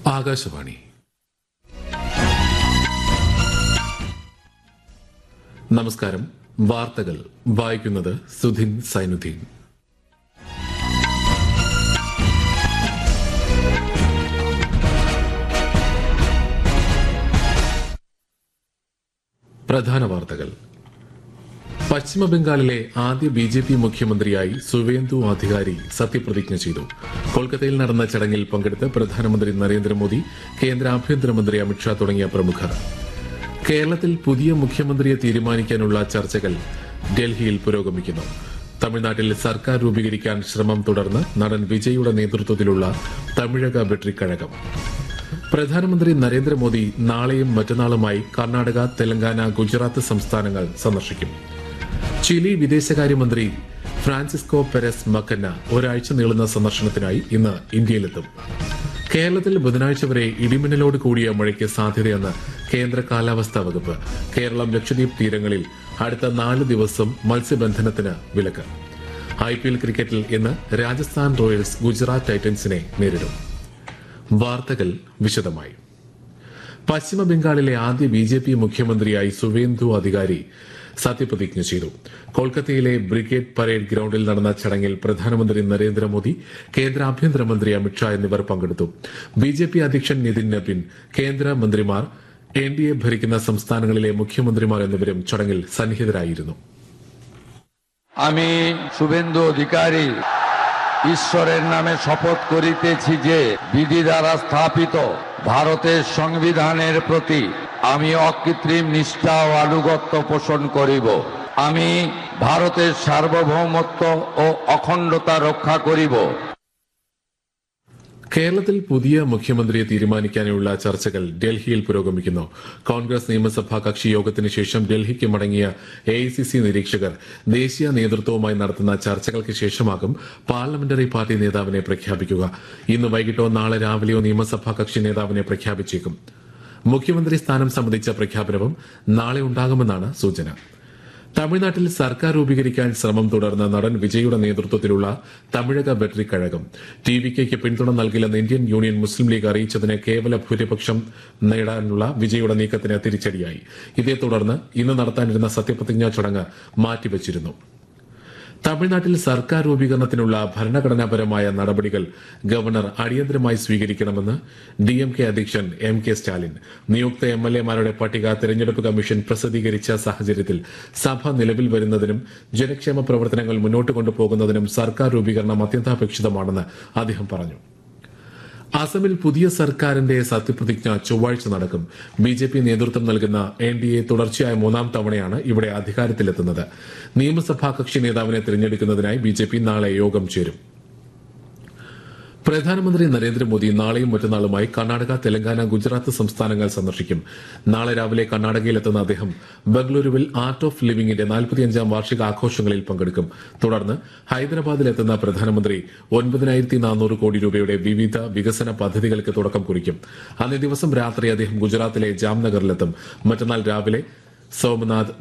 ആകാശവാണി നമസ്കാരം വാർത്തകൾ വായിക്കുന്നത് സുധിൻ സൈനുദ്ദീൻ പ്രധാന വാർത്തകൾ പശ്ചിമ ബംഗാളിലെ ആദ്യ ബി ജെ പി മുഖ്യമന്ത്രിയായി സുവേന്ദു അധികാരി സത്യപ്രതിജ്ഞ ചെയ്തു കൊൽക്കത്തയിൽ നടന്ന ചടങ്ങിൽ പങ്കെടുത്ത് പ്രധാനമന്ത്രി നരേന്ദ്രമോദി കേന്ദ്ര ആഭ്യന്തരമന്ത്രി അമിത്ഷാ തുടങ്ങിയ പ്രമുഖർ കേരളത്തിൽ പുതിയ മുഖ്യമന്ത്രിയെ തീരുമാനിക്കാനുള്ള ചർച്ചകൾ ഡൽഹിയിൽ പുരോഗമിക്കുന്നു തമിഴ്നാട്ടിൽ സർക്കാർ രൂപീകരിക്കാൻ ശ്രമം തുടർന്ന് നടൻ വിജയുടെ നേതൃത്വത്തിലുള്ള തമിഴക വെട്രിക്കഴകം പ്രധാനമന്ത്രി നരേന്ദ്രമോദി നാളെയും മറ്റന്നാളുമായി കർണാടക തെലങ്കാന ഗുജറാത്ത് സംസ്ഥാനങ്ങൾ സന്ദർശിക്കും ചിലി വിദേശകാര്യമന്ത്രി ഫ്രാൻസിസ്കോ പെരസ് മക്കന്ന ഒരാഴ്ച നീളുന്ന സന്ദർശനത്തിനായി ഇന്ന് ഇന്ത്യയിലെത്തും കേരളത്തിൽ ബുധനാഴ്ച വരെ ഇടിമിന്നലോട് കൂടിയ മഴയ്ക്ക് സാധ്യതയെന്ന് കേന്ദ്ര കാലാവസ്ഥാ വകുപ്പ് കേരളം ലക്ഷദ്വീപ് തീരങ്ങളിൽ അടുത്ത നാല് ദിവസം മത്സ്യബന്ധനത്തിന് വിലക്ക് ഐ പി എൽ ക്രിക്കറ്റിൽ ഇന്ന് രാജസ്ഥാൻ റോയൽസ് ഗുജറാത്ത് ടൈറ്റൻസിനെ നേരിടും വാർത്തകൾ വിശദമായി പശ്ചിമ ബംഗാളിലെ ആദ്യ ബി ജെ പി മുഖ്യമന്ത്രിയായി സുവേന്ദു അധികാരി സത്യപ്രതിജ്ഞ ചെയ്തു കൊൽക്കത്തയിലെ ബ്രിഗേഡ് പരേഡ് ഗ്രൌണ്ടിൽ നടന്ന ചടങ്ങിൽ പ്രധാനമന്ത്രി നരേന്ദ്രമോദി കേന്ദ്ര ആഭ്യന്തരമന്ത്രി അമിത്ഷാ എന്നിവർ പങ്കെടുത്തു ബി ജെ പി അധ്യക്ഷൻ നിതിൻ നബിൻ കേന്ദ്ര മന്ത്രിമാർ എൻ ഡി എ ഭരിക്കുന്ന സംസ്ഥാനങ്ങളിലെ മുഖ്യമന്ത്രിമാർ എന്നിവരും ചടങ്ങിൽ സന്നിഹിതരായിരുന്നു আমি শুভেন্দু অধিকারী ঈশ্বরের নামে শপথ করিতেছি যে বিধি দ্বারা স্থাপিত ভারতের সংবিধানের প্রতি আমি অকৃত্রিম নিষ্ঠা ও আনুগত্য পোষণ করিব আমি ভারতের সার্বভৌমত্ব ও অখণ্ডতা রক্ষা করিব കേരളത്തിൽ പുതിയ മുഖ്യമന്ത്രിയെ തീരുമാനിക്കാനുള്ള ചർച്ചകൾ ഡൽഹിയിൽ പുരോഗമിക്കുന്നു കോൺഗ്രസ് നിയമസഭാ കക്ഷി യോഗത്തിന് ശേഷം ഡൽഹിക്ക് മടങ്ങിയ എ നിരീക്ഷകർ ദേശീയ നേതൃത്വവുമായി നടത്തുന്ന ചർച്ചകൾക്ക് ശേഷമാകും പാർലമെന്ററി പാർട്ടി നേതാവിനെ പ്രഖ്യാപിക്കുക ഇന്ന് വൈകിട്ടോ നാളെ രാവിലെയോ നിയമസഭാ കക്ഷി നേതാവിനെ പ്രഖ്യാപിച്ചേക്കും മുഖ്യമന്ത്രി സ്ഥാനം സംബന്ധിച്ച പ്രഖ്യാപനവും നാളെ ഉണ്ടാകുമെന്നാണ് സൂചന തമിഴ്നാട്ടിൽ സർക്കാർ രൂപീകരിക്കാൻ ശ്രമം തുടർന്ന നടൻ വിജയുടെ നേതൃത്വത്തിലുള്ള തമിഴക വെട്രിക്കഴകം ടി വി കെക്ക് പിന്തുണ നൽകില്ലെന്ന് ഇന്ത്യൻ യൂണിയൻ മുസ്ലിം ലീഗ് അറിയിച്ചതിന് കേവല ഭൂരിപക്ഷം നേടാനുള്ള വിജയുടെ നീക്കത്തിന് തിരിച്ചടിയായി ഇതേ തുടർന്ന് ഇന്ന് നടത്താനിരുന്ന സത്യപ്രതിജ്ഞാ ചടങ്ങ് മാറ്റിവച്ചിരുന്നു തമിഴ്നാട്ടിൽ സർക്കാർ രൂപീകരണത്തിനുള്ള ഭരണഘടനാപരമായ നടപടികൾ ഗവർണർ അടിയന്തരമായി സ്വീകരിക്കണമെന്ന് ഡി എം കെ അധ്യക്ഷൻ എം കെ സ്റ്റാലിൻ നിയുക്ത എം എൽ എമാരുടെ പട്ടിക തെരഞ്ഞെടുപ്പ് കമ്മീഷൻ പ്രസിദ്ധീകരിച്ച സാഹചര്യത്തിൽ സഭ നിലവിൽ വരുന്നതിനും ജനക്ഷേമ പ്രവർത്തനങ്ങൾ മുന്നോട്ട് കൊണ്ടുപോകുന്നതിനും സർക്കാർ രൂപീകരണം അത്യന്താപേക്ഷിതമാണെന്ന് അദ്ദേഹം പറഞ്ഞു അസമിൽ പുതിയ സർക്കാരിന്റെ സത്യപ്രതിജ്ഞ ചൊവ്വാഴ്ച നടക്കും ബി ജെ പി നേതൃത്വം നൽകുന്ന എൻ ഡി എ തുടർച്ചയായ മൂന്നാം തവണയാണ് ഇവിടെ അധികാരത്തിലെത്തുന്നത് നിയമസഭാ കക്ഷി നേതാവിനെ തിരഞ്ഞെടുക്കുന്നതിനായി ബി ജെ പി നാളെ യോഗം ചേരും പ്രധാനമന്ത്രി നരേന്ദ്രമോദി നാളെയും മറ്റന്നാളുമായി കർണാടക തെലങ്കാന ഗുജറാത്ത് സംസ്ഥാനങ്ങൾ സന്ദർശിക്കും നാളെ രാവിലെ കർണാടകയിലെത്തുന്ന അദ്ദേഹം ബംഗളൂരുവിൽ ആർട്ട് ഓഫ് ലിവിംഗിന്റെ നാൽപ്പത്തിയഞ്ചാം വാർഷിക ആഘോഷങ്ങളിൽ പങ്കെടുക്കും തുടർന്ന് ഹൈദരാബാദിലെത്തുന്ന പ്രധാനമന്ത്രി ഒൻപതിനായിരത്തി നാനൂറ് കോടി രൂപയുടെ വിവിധ വികസന പദ്ധതികൾക്ക് തുടക്കം കുറിക്കും അന്നേ ദിവസം രാത്രി അദ്ദേഹം ഗുജറാത്തിലെ ജാംനഗറിലെത്തും മറ്റന്നാൾ രാവിലെ സോമനാഥ്